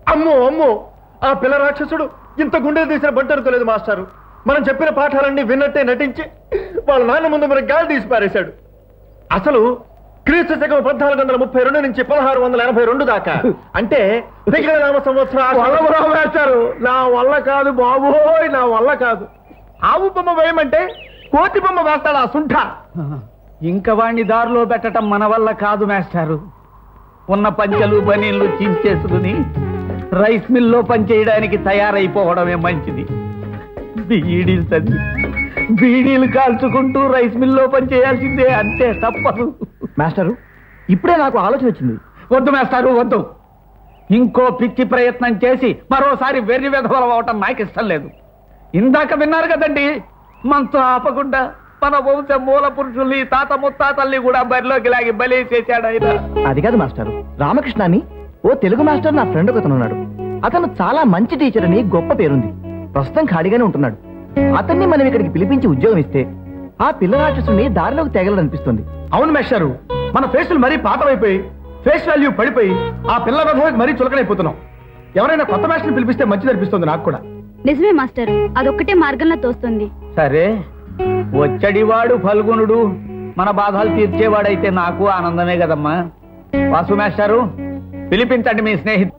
అమ్మో అమ్మో ఆ పిల్ల రాక్షసుడు ఇంత గుండెలు తీసిన బంట అనుకోలేదు మాస్టారు మనం చెప్పిన పాఠాలన్నీ విన్నట్టే నటించి వాళ్ళ నాన్న ముందు మన గాలి తీసి పారేశాడు అసలు క్రీస్తు శకం పద్నాలుగు వందల ముప్పై రెండు నుంచి పదహారు వందల ఎనభై రెండు దాకా అంటే విగ్రహ నామ సంవత్సరం వేస్తారు నా వల్ల కాదు బాబోయ్ నా వల్ల కాదు ఆవు బొమ్మ వేయమంటే కోతి బొమ్మ వేస్తాడు ఆ సుంఠ ఇంక వాణ్ణి దారిలో పెట్టడం మన వల్ల కాదు మాస్టారు ఉన్న పంచలు బనీళ్లు చించేసుకుని రైస్ మిల్లో పనిచేయడానికి తయారైపోవడమే మంచిది బీడీలు తల్లి బీడీలు కాల్చుకుంటూ రైస్ మిల్లో పనిచేయాల్సిందే అంతే తప్పదు మాస్టరు ఇప్పుడే నాకు ఆలోచన వచ్చింది వద్దు మాస్టారు వద్దు ఇంకో పిచ్చి ప్రయత్నం చేసి మరోసారి వెర్రి వెధవలం అవటం నాకు ఇష్టం లేదు ఇందాక విన్నారు కదండి మనతో ఆపకుండా మన వంశ మూల పురుషుల్ని తాత ముత్తాతల్ని కూడా బరిలోకి లాగి బలి చేశాడు ఆయన అది కాదు మాస్టారు రామకృష్ణ అని ఓ తెలుగు మాస్టర్ నా ఫ్రెండ్ ఒకతను ఉన్నాడు అతను చాలా మంచి టీచర్ అని గొప్ప పేరుంది ప్రస్తుతం ఖాళీగానే ఉంటున్నాడు అతన్ని మనం ఇక్కడికి పిలిపించి ఉద్యోగం ఇస్తే ఆ పిల్ల రాక్షసుని దారిలోకి తెగలనిపిస్తుంది అవును మేస్టారు మన ఫేసులు మరీ పాతమైపోయి ఫేస్ వాల్యూ పడిపోయి ఆ పిల్ల వెధవకి మరీ చులకనైపోతున్నాం ఎవరైనా కొత్త మాస్టర్ని పిలిపిస్తే మంచిది అనిపిస్తుంది నాకు కూడా నిజమే మాస్టర్ అదొక్కటే మార్గంలో తోస్తుంది సరే వచ్చడివాడు ఫల్గునుడు మన బాధలు తీర్చేవాడైతే నాకు ఆనందమే కదమ్మా వాసు మాస్టారు పిలిపించండి మీ స్నేహితు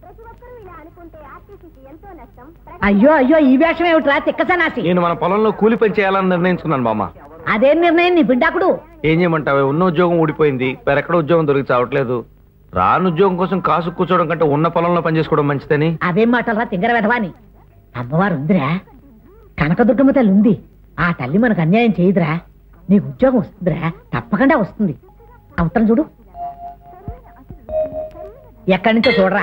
అయ్యో అయ్యో ఈ వేషం ఏమిట్రా తిక్కసనాసి నేను మన పొలంలో కూలి పని చేయాలని నిర్ణయించుకున్నాను బామ్మ అదేం నిర్ణయం నీ బిడ్డాకుడు ఏం చేయమంటావే ఉన్న ఉద్యోగం ఊడిపోయింది వేరెక్కడ ఉద్యోగం దొరికి చావట్లేదు రాని ఉద్యోగం కోసం కాసు కూర్చోవడం కంటే ఉన్న పొలంలో పని చేసుకోవడం మంచిదని అదేం మాటలరా తింగర వెధవాని అమ్మవారు ఉందిరా కనకదుర్గమ్మ తల్లి ఉంది ఆ తల్లి మనకు అన్యాయం చేయదురా నీకు ఉద్యోగం వస్తుందిరా తప్పకుండా వస్తుంది అవతరం చూడు ఎక్కడి నుంచో చూడరా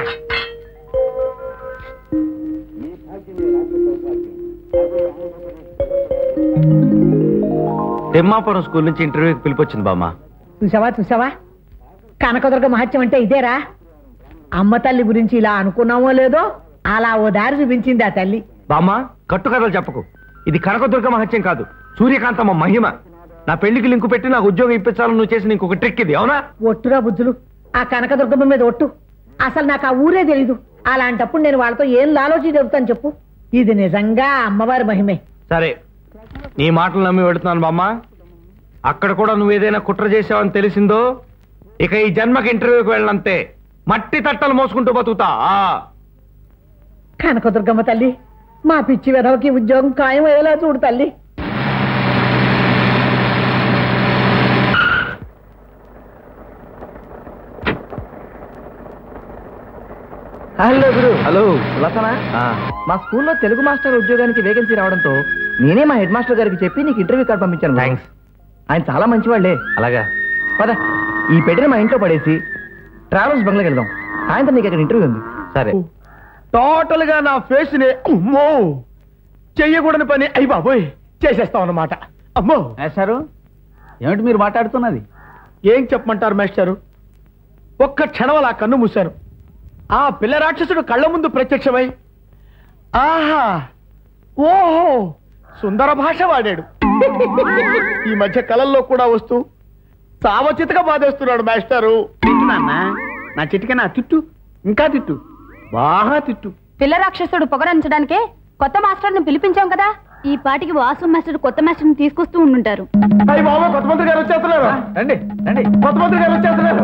తిమ్మాపురం స్కూల్ నుంచి ఇంటర్వ్యూకి పిలిపొచ్చింది బామ్మ చూసావా చూసావా కనకదుర్గ మహత్యం అంటే ఇదేరా అమ్మ తల్లి గురించి ఇలా అనుకున్నామో లేదో అలా ఓ దారి చూపించింది ఆ తల్లి బామ్మ కట్టు కథలు చెప్పకు ఇది కనకదుర్గ మహత్యం కాదు సూర్యకాంతమ్మ మహిమ నా పెళ్లికి లింకు పెట్టి నాకు ఉద్యోగం ఇప్పించాలని నువ్వు చేసిన ఇంకొక ట్రిక్ ఇది అవునా ఒట్టురా బుద్ధులు ఆ కనకదుర్గమ్మ మీద ఒట్టు అసలు నాకు ఆ ఊరే తెలీదు అలాంటప్పుడు నేను వాళ్ళతో ఏం లాలోచి చెబుతాను చెప్పు ఇది నిజంగా అమ్మవారి మహిమే సరే నీ మాటలు నమ్మి వెళుతున్నాను బామ్మ అక్కడ కూడా నువ్వు ఏదైనా కుట్ర చేసావని తెలిసిందో ఇక ఈ జన్మకి ఇంటర్వ్యూకి వెళ్ళనంతే మట్టి తట్టలు మోసుకుంటూ బతుకుతా ఆ. కనకదుర్గమ్మ తల్లి మా పిచ్చి వెధవకి ఉద్యోగం ఖాయం అయ్యేలా చూడు తల్లి హలో గురు హలో లతనా ఆ, మా స్కూల్లో తెలుగు మాస్టర్ ఉద్యోగానికి వేకెన్సీ రావడంతో నేనే మా హెడ్ మాస్టర్ గారికి చెప్పి నీకు ఇంటర్వ్యూ కార్డు పంపించాను గురు. థాంక్స్. ఆయన చాలా మంచివాళ్లే అలాగా పద ఈ పెట్టిన మా ఇంట్లో పడేసి ట్రావెల్స్ బంగ్లాకి వెళ్దాం సాయంత్రం నీకు అక్కడ ఇంటర్వ్యూ ఉంది సరే టోటల్ గా నా ఫేస్ ని అమ్మో చెయ్యకూడని పని అయ్యి బాబోయ్ చేసేస్తాం అన్నమాట అమ్మో మాస్టారు ఏమిటి మీరు మాట్లాడుతున్నది ఏం చెప్పమంటారు మేస్టారు ఒక్క క్షణం అలా కన్ను మూశాను ఆ పిల్ల రాక్షసుడు కళ్ళ ముందు ప్రత్యక్షమై ఆహా ఓహో సుందర భాష వాడాడు ఈ మధ్య కళల్లో కూడా వస్తూ సావచితగా బాధేస్తున్నాడు మాస్టారు నా చిటిక నా తిట్టు ఇంకా తిట్టు బాగా తిట్టు పిల్ల రాక్షసుడు పొగరంచడానికే కొత్త మాస్టర్ని పిలిపించాం కదా ఈ పాటికి వాసు మాస్టర్ కొత్త మాస్టర్ని తీసుకొస్తూ ఉండుంటారు అయ్యి బాబా కొత్త మంత్రి గారు వచ్చేస్తున్నారు రండి రండి కొత్త మంత్రి గారు వచ్చేస్తున్నారు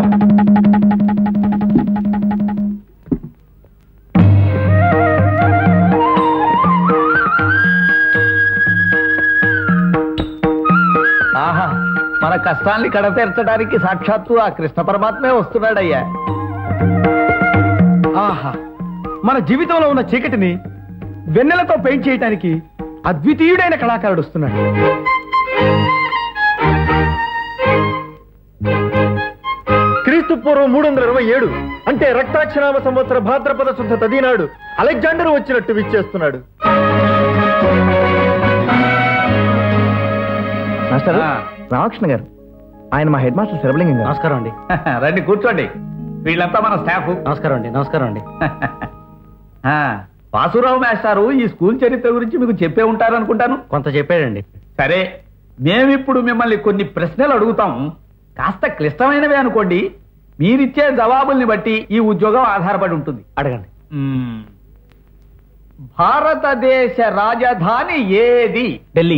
ఆహా మన కష్టాల్ని కడతీర్చడానికి సాక్షాత్తు ఆ కృష్ణ పరమాత్మే వస్తున్నాడయ్యా ఆహా మన జీవితంలో ఉన్న చీకటిని వెన్నెలతో పెయింట్ చేయడానికి అద్వితీయుడైన కళాకారుడు వస్తున్నాడు క్రీస్తు పూర్వం మూడు వందల ఇరవై ఏడు అంటే రక్తాక్షరామ సంవత్సర భాద్రపద శుద్ధ తదినాడు అలెగ్జాండర్ వచ్చినట్టు విచ్చేస్తున్నాడు మాస్టర్ ఆ. రామకృష్ణ గారు ఆయన మా హెడ్ మాస్టర్ శరభలింగం గారు నమస్కారం అండి రండి కూర్చోండి వీళ్ళంతా మన స్టాఫ్ నమస్కారం అండి నమస్కారం అండి ఆ, వాసురావు మాస్టారు ఈ స్కూల్ చరిత్ర గురించి మీకు చెప్పే ఉంటారనుకుంటాను కొంత చెప్పాడండి సరే మేమిప్పుడు మిమ్మల్ని కొన్ని ప్రశ్నలు అడుగుతాం కాస్త క్లిష్టమైనవే అనుకోండి మీరిచ్చే జవాబుల్ని బట్టి ఈ ఉద్యోగం ఆధారపడి ఉంటుంది అడగండి మ్మ్. భారతదేశ రాజధాని ఏది ఢిల్లీ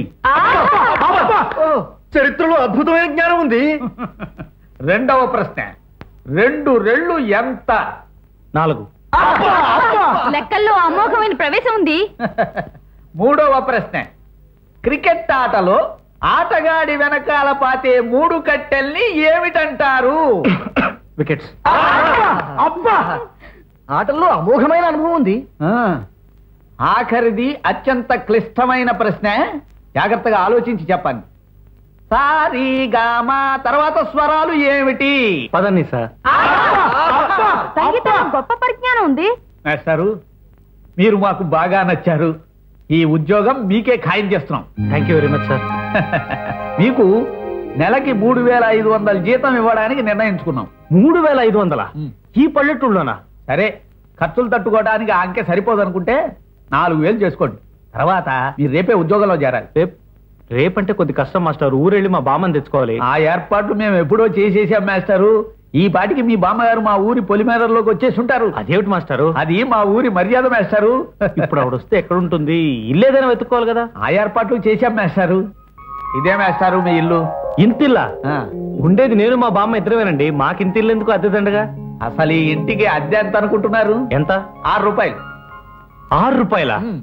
చరిత్రలో అద్భుతమైన జ్ఞానం ఉంది రెండవ ప్రశ్న రెండు రెళ్ళు ఎంత నాలుగు లెక్కల్లో అమోఘమైన ప్రవేశం ఉంది మూడవ ప్రశ్న క్రికెట్ ఆటలో ఆటగాడి వెనకాల పాతే మూడు కట్టెల్ని ఏమిటంటారు వికెట్స్ అబ్బా ఆటల్లో అమోఘమైన అనుభవం ఉంది ఆ, ఆఖరిది అత్యంత క్లిష్టమైన ప్రశ్న జాగ్రత్తగా ఆలోచించి చెప్పండి సారీ గామా తర్వాత స్వరాలు ఏమిటి పదండి సార్ సంగీతంలో గొప్ప పరిజ్ఞానం ఉంది మాస్టారు మీరు మాకు బాగా నచ్చారు ఈ ఉద్యోగం మీకే ఖాయం చేస్తున్నాం thank you very much sir మీకు నెలకి మూడు వేల ఐదు వందల జీతం ఇవ్వడానికి నిర్ణయించుకున్నాం మూడు వేల ఐదు వందల మ్. ఈ పల్లెటూళ్ళలోనా సరే ఖర్చులు తట్టుకోవడానికి ఆ అంకె సరిపోదు అనుకుంటే నాలుగు వేలు చేసుకోండి తర్వాత మీరు రేపే ఉద్యోగంలో చేరాలి రేపు రేపంటే కొద్ది కష్టం మాస్టర్ ఊరెళ్ళి మా బామ్మని తెచ్చుకోవాలి ఆ ఏర్పాట్లు మేము ఎప్పుడో చేసేసాం మాస్టారు ఈ పాటికి మీ బామ్మగారు మా ఊరి పొలిమేరలోకి వచ్చేసి ఉంటారు అదేమిటి మాస్టారు అది మా ఊరి మర్యాద మాస్టారు ఇప్పుడు ఆవిడ వస్తే ఎక్కడ ఉంటుంది ఇల్లేదైనా వెతుక్కోవాలి కదా ఆ ఏర్పాట్లు చేశాం మాస్టారు ఇదే మాస్టారు మీ ఇల్లు ఇంతిల్లా ఆ, ఉండేది నేను మా బామ్మ ఇద్దరమేనండి మాకింత ఇల్లు ఎందుకు అద్దె దండగా అసలు ఈ ఇంటికి అద్దె ఎంత అనుకుంటున్నారు ఎంత ఆరు రూపాయలు ఆరు రూపాయల ఉమ్.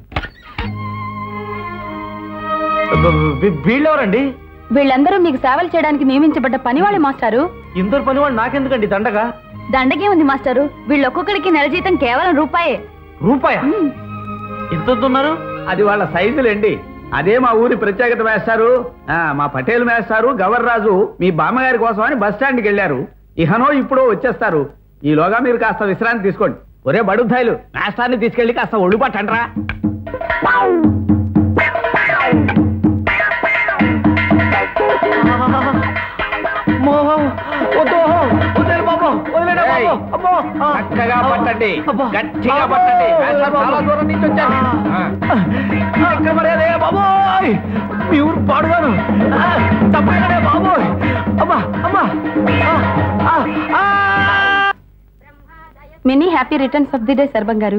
వీళ్ళెవరండి వీళ్ళందరూ మీకు సేవలు చేయడానికి నియమించబడ్డ పనివాళ్ళు మాస్టారు ఇందరు పనివాడు నాకెందుకండి దండగా దండగే ఉంది మాస్టారు వీళ్ళు ఒక్కొక్కడికి నెల జీతం కేవలం రూపాయే రూపాయ మ్మ్. ఎంత వస్తున్నారు అది వాళ్ళ సైజులేండి అదే మా ఊరి ప్రత్యేకత వేస్తారు ఆ, మా పటేల్ మేస్తారు గవర్ రాజు మీ బామ్మగారి కోసం అని బస్ స్టాండ్కి వెళ్ళారు ఇహనో ఇప్పుడు వచ్చేస్తారు ఈలోగా మీరు కాస్త విశ్రాంతి తీసుకోండి ఒరే బడుద్దాయిలు మేస్తాన్ని తీసుకెళ్ళి కాస్త ఒళ్ళు పట్టండ్రా ఏయ్, చక్కగా పట్టండి గట్టిగా పట్టండి మేస్తారు చాలా దూరం నుంచి వచ్చారు ఆ. బాబోయ్ మీ ఊరు పాడుగాను తప్పైనడే బాబోయ్ అమ్మా అమ్మా ఆ, ఆ, ఆ. Many happy returns of the day Sarvam గారు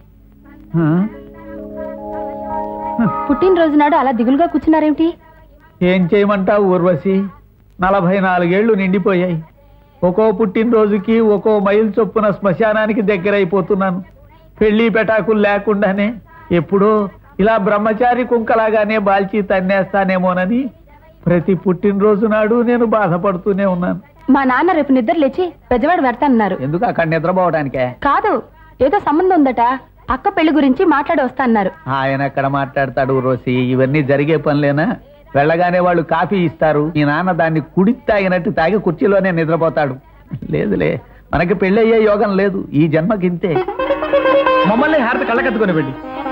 పుట్టినరోజు నాడు అలా దిగులుగా కూర్చున్నారేమిటి ఏం చేయమంటావు ఊర్వశి నలభై నాలుగేళ్లు నిండిపోయాయి ఒక్కో పుట్టినరోజుకి ఒక్కో మైల్ చొప్పున శ్మశానానికి దగ్గరైపోతున్నాను పెళ్లి పెటాకులు లేకుండానే ఎప్పుడో ఇలా బ్రహ్మచారి కుంకలాగానే బాల్చి తన్నేస్తానేమోనని ప్రతి పుట్టినరోజు నాడు నేను బాధపడుతూనే ఉన్నాను మా నాన్న రేపు నిద్ర లేచి పెద్దవాడు పెడతానన్నారు ఎందుకు అక్కడ నిద్రపోవడానికే కాదు ఏదో సంబంధం ఉందట అక్క పెళ్లి గురించి మాట్లాడి వస్తా అన్నారు ఆయన ఎక్కడ మాట్లాడతాడు రోసి ఇవన్నీ జరిగే పనులేనా వెళ్ళగానే వాళ్ళు కాఫీ ఇస్తారు ఈ నాన్న దాన్ని కుడి తాగినట్టు తాగి కుర్చీలోనే నిద్రపోతాడు లేదులే మనకి పెళ్ళయ్యే యోగం లేదు ఈ జన్మకింతే మమ్మల్ని హారతి కళ్ళకత్తుకొని వెళ్ళి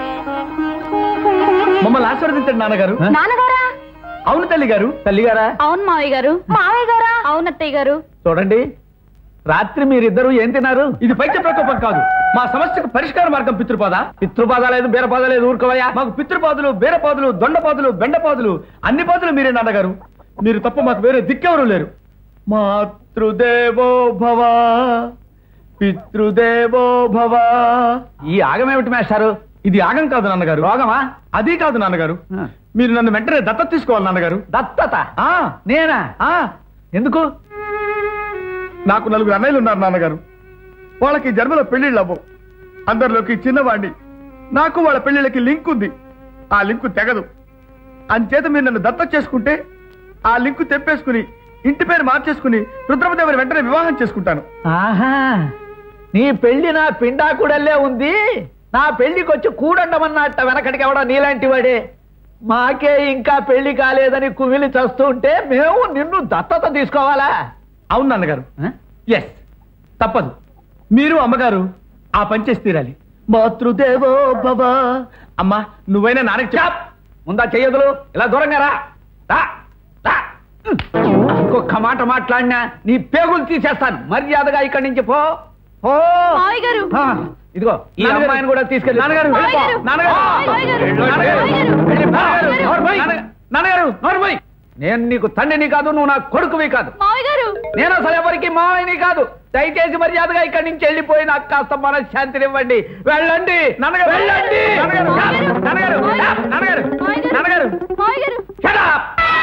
మమ్మల్ని ఆశీర్వదించండి నాన్నగారు నాన్నగారా అవును తల్లి గారు తల్లిగారా అవును మావయ్య గారు మావయ్య గారా అవును అత్తయ్య గారు చూడండి రాత్రి మీరిద్దరూ ఏం తిన్నారు ఇది పైత్య ప్రకోపం కాదు మా సమస్యకు పరిష్కార మార్గం పితృపాద పితృపాద లేదు బీరపాద లేదు ఊరుకోవయ్యా మాకు పితృపాదులు బీరపాదులు దొండపాదులు బెండపాదులు అన్ని పాదులు మీరే నాన్నగారు మీరు తప్ప మాకు వేరే దిక్కెవరు లేరు మాతృదేవో భవ పితృదేవో భవ ఈ ఆగమేమిటి మేస్టారు ఇది ఆగం కాదు నాన్నగారు రోగమా అది కాదు నాన్నగారు ఆ. మీరు నన్ను వెంటనే దత్తత తీసుకోవాలి నాన్నగారు దత్తత ఆ నేనా ఆ ఎందుకు నాకు నలుగురు అన్నయ్యలు ఉన్నారు నాన్నగారు వాళ్ళకి జన్మలో పెళ్లిళ్ళు అవ్వవు అందరిలోకి చిన్నవాణ్ణి నాకు వాళ్ళ పెళ్లిళ్ళకి లింక్ ఉంది ఆ లింకు తెగదు అంచేత మీరు నన్ను దత్త చేసుకుంటే ఆ లింకు తెప్పేసుకుని ఇంటి పేరు మార్చేసుకుని రుద్రమదేవుని వెంటనే వివాహం చేసుకుంటాను ఆహా నీ పెళ్లి నా పిండాకుడల్లే ఉంది నా పెళ్లికి వచ్చి కూడండమన్నట్ట వెనకటికి ఎవడో నీలాంటి వాడే మాకే ఇంకా పెళ్లి కాలేదని కుమిలి చస్తూ ఉంటే మేము నిన్ను దత్తత తీసుకోవాలా అవును నాన్నగారు ఆ? ఎస్ తప్పదు మీరు అమ్మగారు ఆ పని చేసి తీరాలి మాతృదేవో భవ అమ్మా నువ్వైనా నాన్నకి చాప్! చాప్ ముందా చెయ్యదులు ఇలా దూరంగా రా రా, రా. ఇంకొక మాట మాట్లాడినా నీ పేగులు తీసేస్తాను మర్యాదగా ఇక్కడి నుంచి పో పో మావయ్య గారు ఆ, ఇదిగో ఈ నాన్నగారు. అమ్మాయిని కూడా తీసుకెళ్ళి నాన్నగారు, వెళ్ళిపో. మావయ్య గారు. నాన్నగారు. మావయ్య గారు. నాన్నగారు. మావయ్య గారు. వెళ్ళి పో. మావయ్య గారు. నోరు మూయ్. నాన్న- నాన్నగారు నోరు మూయ్. నేను నీకు తండ్రిని కాదు నువ్వు నా కొడుకువి కాదు మావయ్య గారు నేను అసలు ఎవరికి మావయ్యని కాదు దయచేసి మర్యాదగా ఇక్కడి నుంచి వెళ్ళిపోయి నాకు కాస్త మనశ్శాంతినివ్వండి వెళ్ళండి నాన్నగారు వెళ్ళండి నాన్నగారు నాన్నగారు నాన్నగారు నాన్నగారు Shut up!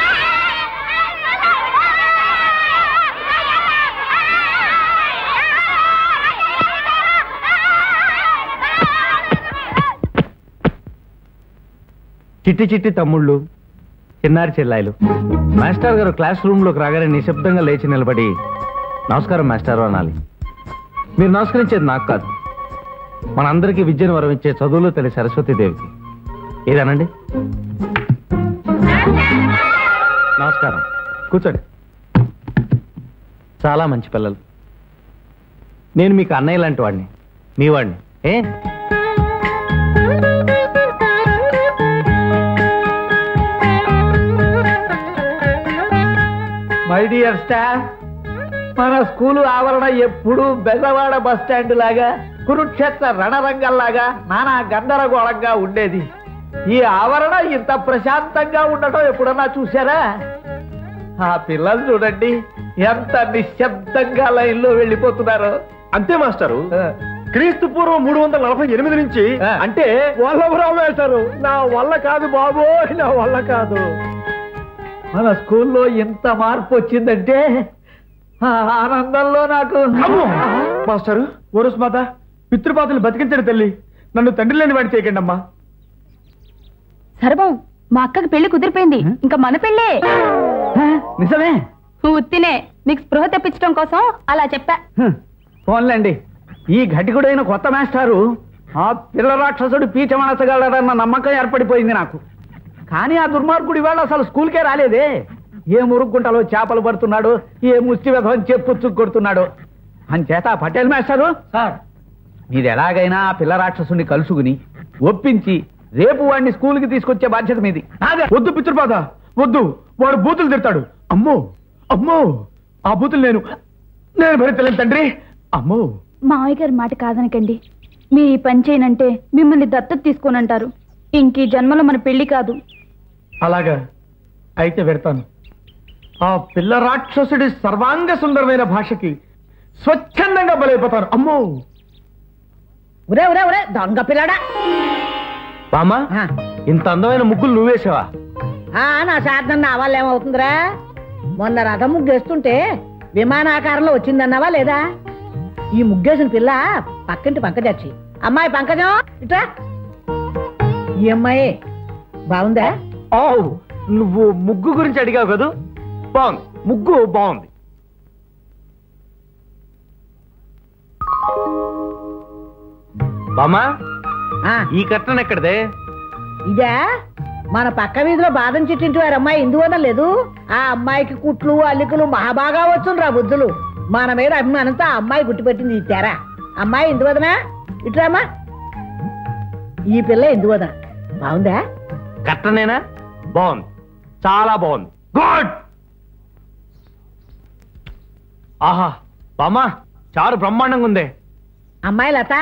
చిట్టి చిట్టి తమ్ముళ్ళు చిన్నారి చెల్లాయిలు మాస్టర్ గారు క్లాస్ రూమ్ లోకి రాగానే నిశ్శబ్దంగా లేచి నిలబడి నమస్కారం మాస్టర్ అనాలి మీరు నమస్కరించేది నాకు కాదు మనందరికీ విద్యను వరమిచ్చే చదువులో తల్లి సరస్వతీదేవికి ఏదనండి నమస్కారం కూర్చోండి చాలా మంచి పిల్లలు నేను మీకు అన్నయ్య లాంటి వాడిని మీ వాడిని ఏ మై డియర్ స్టాఫ్ మన స్కూలు ఆవరణ ఎప్పుడూ బెజవాడ బస్ స్టాండ్ లాగా కురుక్షేత్ర రణరంగంలాగా నానా గందరగోళంగా ఉండేది ఈ ఆవరణ ఇంత ప్రశాంతంగా ఉండటం ఎప్పుడన్నా చూసారా ఆ పిల్లలు చూడండి ఎంత నిశ్శబ్దంగా లైన్లో వెళ్ళిపోతున్నారు అంతే మాస్టారు క్రీస్తు పూర్వం మూడు వందల నలభై ఎనిమిది నుంచి ఆ. అంటే వల్లభరావు వేశారు నా వల్ల కాదు బాబు నా వల్ల కాదు మన స్కూల్లో ఇంత మార్పు వచ్చిందంటే ఆ ఆనందంలో నాకు అమ్మో! మాస్టారు ఓరస్ మాత పితృపాతలు బతికించండి తల్లి నన్ను తండ్రి లేని వాడి చేయకండి అమ్మా సర్వం మా అక్కకి పెళ్లి కుదిరిపోయింది ఇంకా మన పెళ్ళే ఆ, నిజమే ఉత్తినే మీకు స్పృహ తెప్పించడం కోసం అలా చెప్పా హ్మ్. పోన్లేండి ఈ ఘటికుడైన కొత్త మాస్టారు ఆ పిల్ల రాక్షసుడు పీచమనసగలడన్న నమ్మకం ఏర్పడిపోయింది నాకు కానీ ఆ దుర్మార్గుడు ఇవాళ అసలు స్కూల్కే రాలేదే ఏ మురుగుంటలో చేపలు పడుతున్నాడు ఏ ముష్టి విధం చెప్పుచ్చు కొడుతున్నాడు అంచేత ఆ పటేల్ మాస్టారు సార్ మీరు ఎలాగైనా ఆ పిల్ల రాక్షసుని కలుసుకుని ఒప్పించి రేపు వాడిని స్కూల్కి తీసుకొచ్చే బాధ్యత మీది అదే వద్దు పితృపాద వద్దు వాడు బూతులు తిడతాడు అమ్మో అమ్మో ఆ బూతులు నేను నేను భరించలేను తండ్రి అమ్మో మావయ్య గారి మాట కాదనకండి మీరు ఈ పని చేయనంటే మిమ్మల్ని దత్తత తీసుకోనంటారు ఇంక ఈ జన్మలో మన పెళ్లి కాదు అలాగా అయితే పెడతాను ఆ పిల్ల రాక్షసుడి సర్వాంగ సుందరమైన భాషకి స్వచ్ఛందంగా బలైపోతాను అమ్మో ఒరే ఒరే ఒరే దొంగ పిల్లడా బామ్మా ఆ, ఇంత అందమైన ముగ్గులు నువ్వేసావా ఆ, నా శార్థం నా వల్ల ఏమవుతుందిరా మొన్న రథం ముగ్గేస్తుంటే విమానాకారంలో వచ్చిందన్నావా లేదా ఈ ముగ్గేసిన పిల్ల పక్కింటి పంకజచ్చి అమ్మాయి పంకజం ఇట్రా ఈ అమ్మాయి బాగుందా ఓ నువ్వు ముగ్గు గురించి అడిగావు కదూ బాగుంది ముగ్గు బాగుంది బామ్మా ఆ, ఈ కట్టన ఎక్కడదే ఇదా మన పక్క వీధిలో బాదం చెట్టింటి వారి అమ్మాయి ఇందువల్ల లేదు ఆ అమ్మాయికి కుట్లు అల్లికలు మహాబాగా వచ్చుండ్రా బుద్ధులు మన మీద అభిమానంతో ఆ అమ్మాయి గుర్తుపెట్టింది ఇచ్చారా అమ్మాయి ఇందువదనా ఇట్రామా ఈ పిల్ల ఇందువదన బాగుందా కట్టనేనా బాగుంది చాలా బాగుంది గుడ్ ఆహా బామ్మా చారు బ్రహ్మాండంగా ఉందే అమ్మాయి లత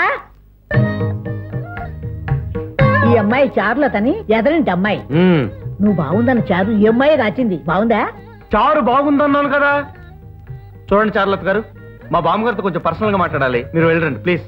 ఈ అమ్మాయి చారులతని ఎదరింటి అమ్మాయి మ్మ్. నువ్వు బాగుందన్న చారు ఈ అమ్మాయి రాచింది బాగుందా చారు బాగుందన్నాను కదా చూడండి చారులత గారు మా బామ్మగారితో కొంచెం పర్సనల్ గా మాట్లాడాలి మీరు వెళ్ళరండి ప్లీజ్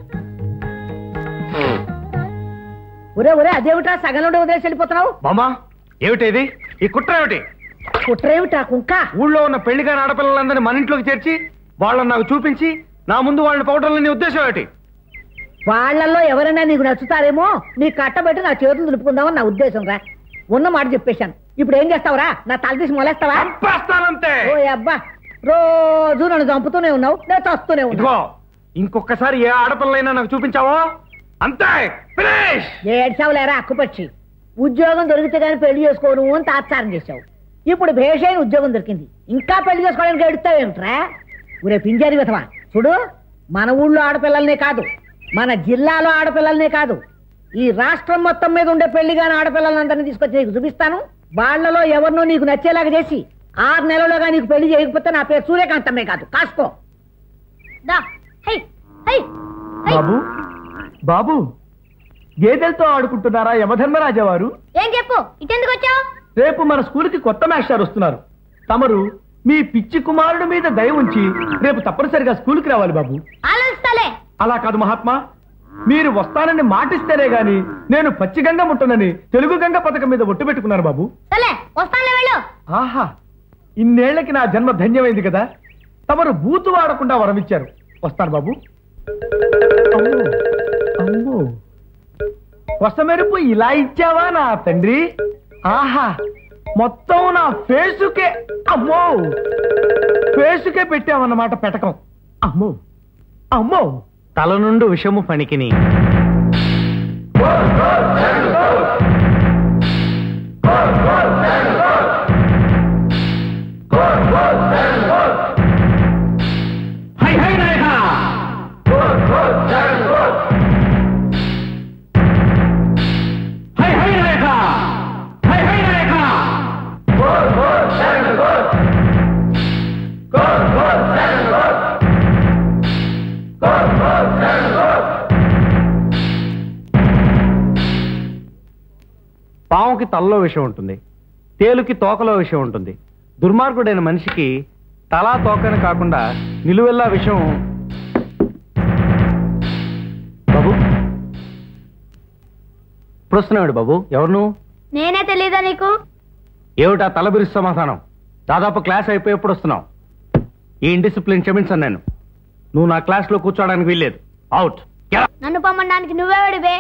ఒరే ఒరే అదేమిటా సగంలో వదిలేసి వెళ్ళిపోతున్నావు బామ్మా ఏమిటి ఈ కుట్ర ఏమిటి కుట్రేమిటా కుంక ఊళ్ళో ఉన్న పెళ్లిగాని ఆడపిల్లలందరినీ మన ఇంట్లోకి చేర్చి వాళ్ళని నాకు చూపించి నా ముందు వాళ్ళని పౌడర్లని నీ ఉద్దేశం ఏమిటి వాళ్ళల్లో ఎవరైనా నీకు నచ్చుతారేమో నీ కట్టబెట్టి నా చేతులు దులుపుకుందామని నా ఉద్దేశం రా ఉన్న మాట చెప్పేశాను ఇప్పుడు ఏం చేస్తావురా నా తల తీసి మొలేస్తావా చంపేస్తానంతే ఓ అబ్బా రోజు నన్ను చంపుతూనే ఉన్నావు నేను చస్తూనే ఉన్నావు ఇదిగో ఇంకొకసారి ఏ ఆడపిల్లైనా నాకు చూపించావో అంతే ఫినిష్ ఏడ్చావులేరా అక్కుపక్షి ఉద్యోగం దొరికితే గానీ పెళ్లి చేసుకోను అని తాత్సారం చేశావు ఇప్పుడు భేషైన ఉద్యోగం దొరికింది ఇంకా పెళ్లి చేసుకోవడానికి ఎడుతావేమిట్రా ఊరే పింజారి విధవా చూడు మన ఊళ్ళో ఆడపిల్లల్నే కాదు మన జిల్లాలో ఆడపిల్లల్నే కాదు ఈ రాష్ట్రం మొత్తం మీద ఉండే పెళ్లి కాని ఆడపిల్లలందరినీ తీసుకొచ్చి నీకు చూపిస్తాను వాళ్ళలో ఎవరినో నీకు నచ్చేలాగా చేసి ఆరు నెలలుగా నీకు పెళ్లి చేయకపోతే నా పేరు సూర్యకాంతమే కాదు కాసుకో దా హై హై హై బాబు బాబు గేదెలతో ఆడుకుంటున్నారా యమధర్మరాజా వారు ఏం చెప్పు ఇటెందుకు వచ్చావు రేపు మన స్కూల్కి కొత్త మాస్టర్ వస్తున్నారు తమరు మీ పిచ్చి కుమారుడి మీద దయ ఉంచి రేపు తప్పనిసరిగా స్కూల్కి రావాలి బాబు ఆలోచిస్తాలే అలా కాదు మహాత్మా మీరు వస్తానని మాటిస్తేనే గాని నేను పచ్చి గంగ ముట్టనని తెలుగు గంగ పథకం మీద ఒట్టు పెట్టుకున్నాను బాబు సలే వస్తానులే వెళ్ళు ఆహా ఇన్నేళ్లకి నా జన్మ ధన్యమైంది కదా తమరు బూతు వాడకుండా వరమిచ్చారు వస్తాను బాబు అమ్మో, అమ్మో వసమెరుపు ఇలా ఇచ్చావా నా తండ్రి ఆహా మొత్తం నా ఫేసుకే అమ్మో ఫేసుకే పెట్టావన్నమాట పెటకం అమ్మో అమ్మో తల నుండి విషము పనికిని హై హై నాయక హై హై నాయక హై హై నాయక పావుకి తలలో విషయం ఉంటుంది తేలుకి తోకలో విషయం ఉంటుంది దుర్మార్గుడైన మనిషికి తలా తోకని కాకుండా నిలువెల్లా విషయం బాబు ఇప్పుడు వస్తున్నాడు బాబు ఎవరు నువ్వు నేనే తెలీదా నీకు ఏమిటా తలబిరి సమాధానం దాదాపు క్లాస్ అయిపోయి ఎప్పుడు వస్తున్నావు ఈ ఇండిసిప్లిన్ క్షమించను నేను నువ్వు నా క్లాస్లో కూర్చోవడానికి వీల్లేదు అవుట్ నన్ను పొమ్మడానికి నువ్వే విడివే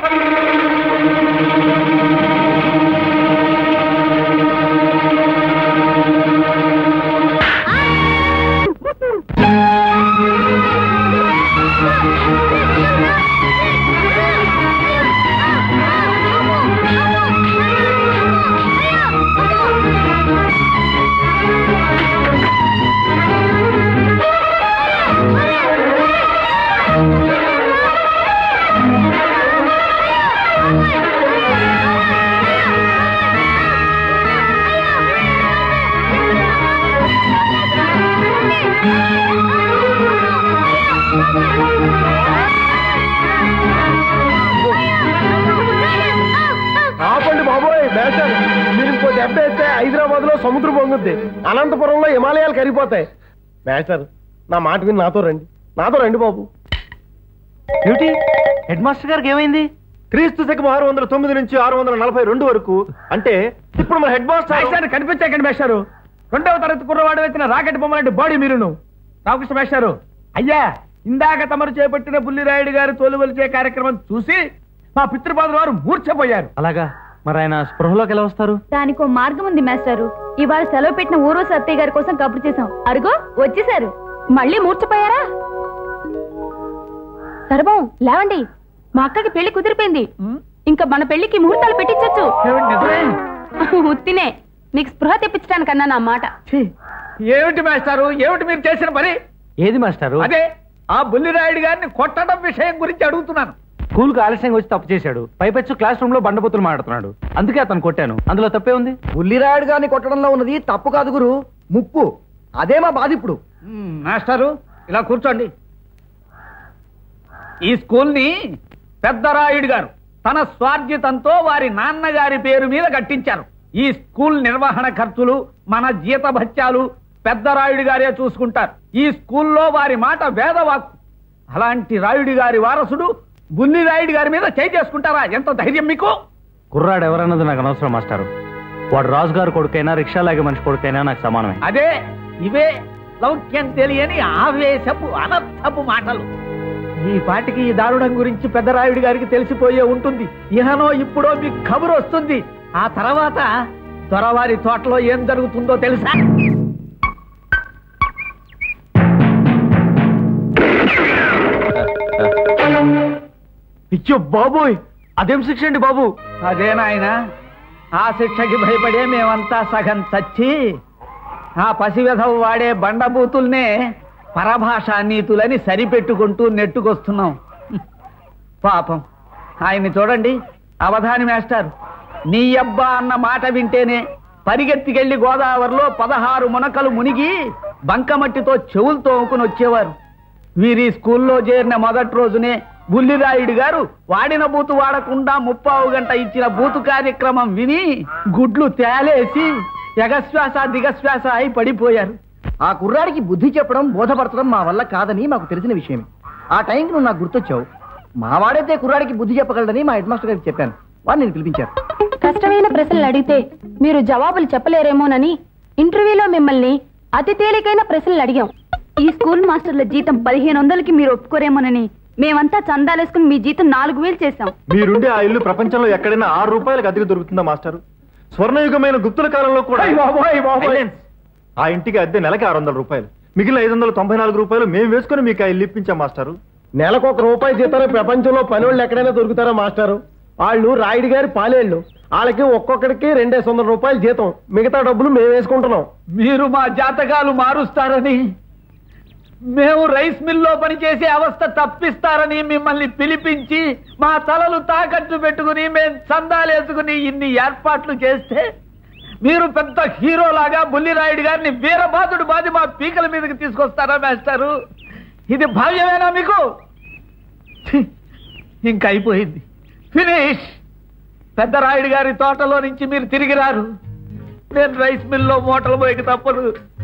ఆపండి బాబోయ్ మేషర్ మీరు ఇంకో దెబ్బ వేస్తే హైదరాబాద్ లో సముద్రం పొంగుద్ది అనంతపురంలో హిమాలయాలు కరిగిపోతాయి మేషర్ నా మాట విని నాతో రండి నాతో రండి బాబు ఏమిటి హెడ్ మాస్టర్ గారికి ఏమైంది క్రీస్తు శకం ఆరు వందల తొమ్మిది నుంచి ఆరు వందల నలభై రెండు వరకు అంటే ఇప్పుడు మన హెడ్ మాస్టర్ మేషారు కనిపించాకండి మేషారు రెండవ తరగతి కుర్రవాడు వచ్చిన రాకెట్ బొమ్మలాంటి బాడీ మీరును రామకృష్ణ మేషారు అయ్యా ఇందాక తమరు చేపట్టిన బుల్లిరాయుడు గారు తోలువలిచే కార్యక్రమం చూసి మా పితృపాదుల వారు మూర్ఛపోయారు అలాగా మరి ఆయన స్పృహలోకి ఎలా వస్తారు దానికో మార్గం ఉంది మాస్టారు ఇవాళ సెలవు పెట్టిన ఊరు సత్తయ్య గారి కోసం కబురు చేశాం అరుగో వచ్చేసారు మళ్ళీ మూర్చపోయారా సర్వం లేవండి మా అక్కకి పెళ్లి కుదిరిపోయింది ఇంకా మన పెళ్లికి ముహూర్తాలు పెట్టించచ్చు ఏమిటి నిజమే? ఉత్తినే మీకు స్పృహ తెప్పించడానికన్నా నా మాట ఛీ, ఏమిటి మేస్టారు ఏమిటి మీరు చేసిన పని ఏది మాస్టారు అదే ఆ బుల్లిరాయుడు గారిని కొట్టడం విషయం గురించి అడుగుతున్నాను స్కూల్ కు ఆలస్యంగా వచ్చి తప్పు చేశాడు పైపెచ్చు క్లాస్ రూమ్ లో బండబుతులు మాడుతున్నాడు అందుకే అతను కొట్టాను అందులో తప్పే ఉంది బుల్లిరాయుడు గారిని కొట్టడంలో ఉన్నది తప్పు కాదు గురు ముప్పు అదే మా బాధ ఇప్పుడు మ్మ్, మాస్టారు ఇలా కూర్చోండి ఈ స్కూల్ని పెద్దరాయుడు గారు తన స్వార్జితంతో వారి నాన్నగారి పేరు మీద కట్టించారు ఈ స్కూల్ నిర్వహణ ఖర్చులు మన జీతభత్యాలు పెద్దరాయుడు గారే చూసుకుంటారు ఈ స్కూల్లో వారి మాట వేదవాక్కు అలాంటి రాయుడి గారి వారసుడు బుల్లి రాయుడు గారి మీద చేయి చేసుకుంటారా ఎంత ధైర్యం మీకు కుర్రాడు ఎవరన్నది నాకు అనవసరం మాస్టారు వాడు రాజుగారు కొడుకైనా రిక్షా లాగే మనిషి కొడుకైనా నాకు సమానమే అదే ఇవే లౌక్యం తెలియని ఆవేశపు అనర్థపు మాటలు ఈ పాటికి ఈ దారుణం గురించి పెద్దరాయుడి గారికి తెలిసిపోయే ఉంటుంది ఇహనో ఇప్పుడో మీకు కబురు వస్తుంది ఆ తర్వాత దొరవారి తోటలో ఏం జరుగుతుందో తెలుసా ఇచ్చో బాబోయ్ అదేం శిక్ష అండి బాబు అదే నాయన ఆ శిక్షకి భయపడే మేమంతా సగం చచ్చి ఆ పసివెధవు వాడే బండబూతుల్నే పరభాషా నీతులని సరిపెట్టుకుంటూ నెట్టుకొస్తున్నాం పాపం ఆయన్ని చూడండి అవధాని మాస్టర్ నీ అబ్బా అన్న మాట వింటేనే పరిగెత్తికెళ్లి గోదావరిలో పదహారు మునకలు మునిగి బంకమట్టితో చెవులు తోముకుని వచ్చేవారు వీరి స్కూల్లో చేరిన మొదటి రోజునే బుల్లిరాయుడు గారు వాడిన బూతు వాడకుండా ముప్పావు గంట ఇచ్చిన బూతు కార్యక్రమం విని గుడ్లు తేలేసి ఎగశ్వాస దిగశ్వాస అయి పడిపోయారు ఆ కుర్రాడికి బుద్ధి చెప్పడం బోధపరచడం మా వల్ల కాదని మాకు తెలిసిన విషయమే ఆ టైంకి నువ్వు నాకు గుర్తొచ్చావు మా వాడైతే కుర్రాడికి బుద్ధి చెప్పగలడని మా హెడ్ మాస్టర్ గారికి చెప్పాను వాడు నేను పిలిపించారు కష్టమైన ప్రశ్నలు అడిగితే మీరు జవాబులు చెప్పలేరేమోనని ఇంటర్వ్యూలో మిమ్మల్ని అతి తేలికైన ప్రశ్నలు అడిగాం ఈ స్కూల్ మాస్టర్ల జీతం పదిహేను వందలకి మీరు ఒప్పుకోరేమోనని మేమంతా చందాలేసుకుని మీ జీతం నాలుగు వేలు చేశాం మీరుండే ఆ ఇల్లు ప్రపంచంలో ఎక్కడైనా ఆరు రూపాయలకు అద్దెకు దొరుకుతుందా మాస్టారు స్వర్ణయుగమైన గుప్తుల కాలంలో కూడా Silence. ఆ ఇంటికి అద్దె నెలకి ఆరు వందల రూపాయలు మిగిలిన ఐదు వందల తొంభై నాలుగు రూపాయలు మేము వేసుకుని మీకు ఆ ఇల్లు ఇప్పించాం మాస్టారు నెలకు ఒక రూపాయి జీతాలు ప్రపంచంలో పనివాళ్ళు ఎక్కడైనా దొరుకుతారా మాస్టారు వాళ్ళు రాయుడు గారి పాలేళ్ళు వాళ్ళకి ఒక్కొక్కడికి రెండేసి వందల రూపాయలు జీతం మిగతా డబ్బులు మేము వేసుకుంటున్నాం మీరు మా జాతకాలు మారుస్తారని మేము రైస్ మిల్లో పనిచేసే అవస్థ తప్పిస్తారని మిమ్మల్ని పిలిపించి మా తలలు తాకట్టు పెట్టుకుని మేము చందాలేసుకుని ఇన్ని ఏర్పాట్లు చేస్తే మీరు పెద్ద హీరోలాగా బుల్లిరాయుడు గారిని వీరబాదుడు బాది మా పీకల మీదకి తీసుకొస్తారా మాస్టారు ఇది భావ్యమేనా మీకు ఛీ, ఇంక అయిపోయింది ఫినిష్ పెద్ద రాయుడు గారి తోటలో నుంచి మీరు తిరిగి రారు నేను రైస్ మిల్లో మూటలు పోయిక తప్పదు